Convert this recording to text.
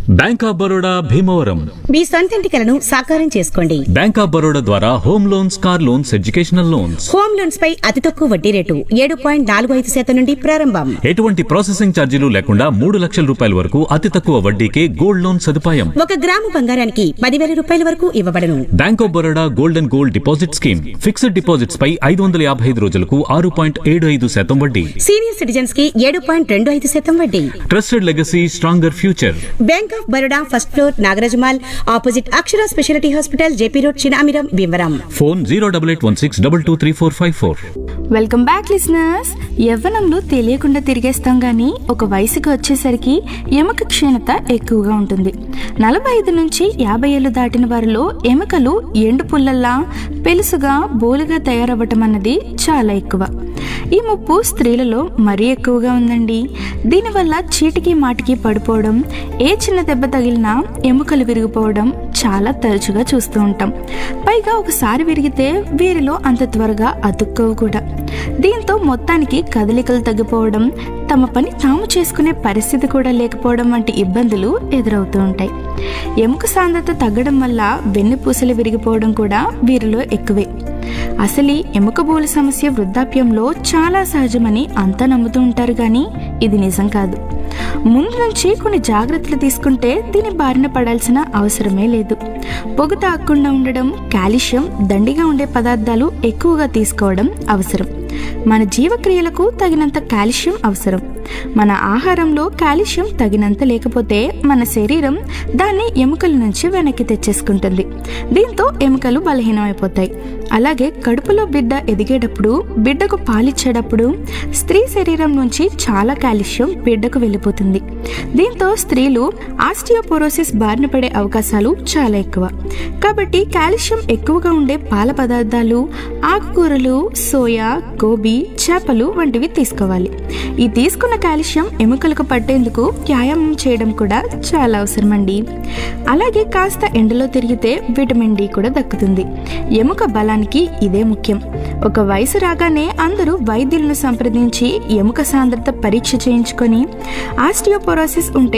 bank of Baroda Bhimavaram మీ సొంతింటి కలను సాకారం చేసుకోండి బ్యాంక్ ఆఫ్ బరోడా ద్వారా home loans car loans educational loans home loans పై అతి తక్కువ వడ్డీ రేటు ఏడు పాయింట్ నాలుగు ఐదు శాతం నుండి ప్రారంభం ఎటువంటి ప్రాసెసింగ్ ఛార్జీలు లేకుండా మూడు లక్షల రూపాయల వరకు అతి తక్కువ వడ్డీకే గోల్డ్ లోన్ సదుపాయం ఒక గ్రాము బంగారానికి పదివేల రూపాయల వరకు ఇవ్వబడను bank of Baroda gold and gold deposit scheme fixed deposits పై ఐదు వందల యాభై ఐదు రోజులకు ఆరు పాయింట్ ఏడు ఐదు శాతం వడ్డీ సీనియర్ సిటిజన్స్ కి ఏడు పాయింట్ రెండు ఐదు శాతం వడ్డీ trusted legacy stronger future bank of Baroda first floor Nagaraja mall opposite Akshara speciality hospital JP road Chinamiram Bhimavaram phone zero double eight one six double two three four five four welcome back listeners యవ్వనంలో తెలియకుండా తిరిగేస్తాం కానీ ఒక వయసుకి వచ్చేసరికి ఎముక క్షీణత ఎక్కువగా ఉంటుంది నలభై ఐదు నుంచి యాభై ఏళ్ళు దాటిన వారిలో ఎముకలు ఎండు పుల్లల్లా పెలుసుగా బోలుగా తయారవ్వటం అన్నది చాలా ఎక్కువ ఈ ముప్పు స్త్రీలలో మరీ ఎక్కువగా ఉందండి దీనివల్ల చీటికి మాటికి పడిపోవడం ఏ చిన్న దెబ్బ తగిలినా ఎముకలు విరిగిపోవడం చాలా తరచుగా చూస్తూ ఉంటాం పైగా ఒకసారి విరిగితే వీరిలో అంత త్వరగా అతుక్కోవు కూడా దీంతో మొత్తానికి కదలికలు తగ్గిపోవడం తమ పని తాము చేసుకునే పరిస్థితి కూడా లేకపోవడం వంటి ఇబ్బందులు ఎదురవుతూ ఉంటాయి ఎముక సాంద్రత తగ్గడం వల్ల వెన్నుపూసలు విరిగిపోవడం కూడా వీరిలో ఎక్కువే అసలు ఈ ఎముక బోలు సమస్య వృద్ధాప్యంలో చాలా సహజమని అంతా నమ్ముతూ ఉంటారు కానీ ఇది నిజం కాదు ముందు నుంచి కొన్ని జాగ్రత్తలు తీసుకుంటే దీని బారిన పడాల్సిన అవసరమే లేదు పొగ తాగకుండా ఉండడం కాల్షియం దండిగా ఉండే పదార్థాలు ఎక్కువగా తీసుకోవడం అవసరం మన జీవక్రియలకు తగినంత కాల్షియం అవసరం మన ఆహారంలో కాల్షియం తగినంత లేకపోతే మన శరీరం దాన్ని ఎముకల నుంచి వెనక్కి తెచ్చేసుకుంటుంది దీంతో ఎముకలు బలహీనమైపోతాయి అలాగే కడుపులో బిడ్డ ఎదిగేటప్పుడు బిడ్డకు పాలిచ్చేటప్పుడు స్త్రీ శరీరం నుంచి చాలా కాల్షియం బిడ్డకు వెళ్ళిపోతుంది దీంతో స్త్రీలు ఆస్టియోపోరోసిస్ బారిన పడే అవకాశాలు చాలా ఎక్కువ కాబట్టి కాల్షియం ఎక్కువగా ఉండే పాల పదార్థాలు ఆకుకూరలు సోయా గోబీ చేపలు వంటివి తీసుకోవాలి ఈ తీసుకున్న కాల్షియం ఎముకలకు పట్టేందుకు వ్యాయామం చేయడం కూడా చాలా అవసరం అండి అలాగే కాస్త ఎండలో తిరిగితే విటమిన్ డి కూడా దక్కుతుంది ఎముక బలానికి ఇదే ముఖ్యం ఒక వయసు రాగానే అందరూ వైద్యులను సంప్రదించి ఎముక సాంద్రత పరీక్ష చేయించుకొని ఆస్టియోపోరోసిస్ ఉంటే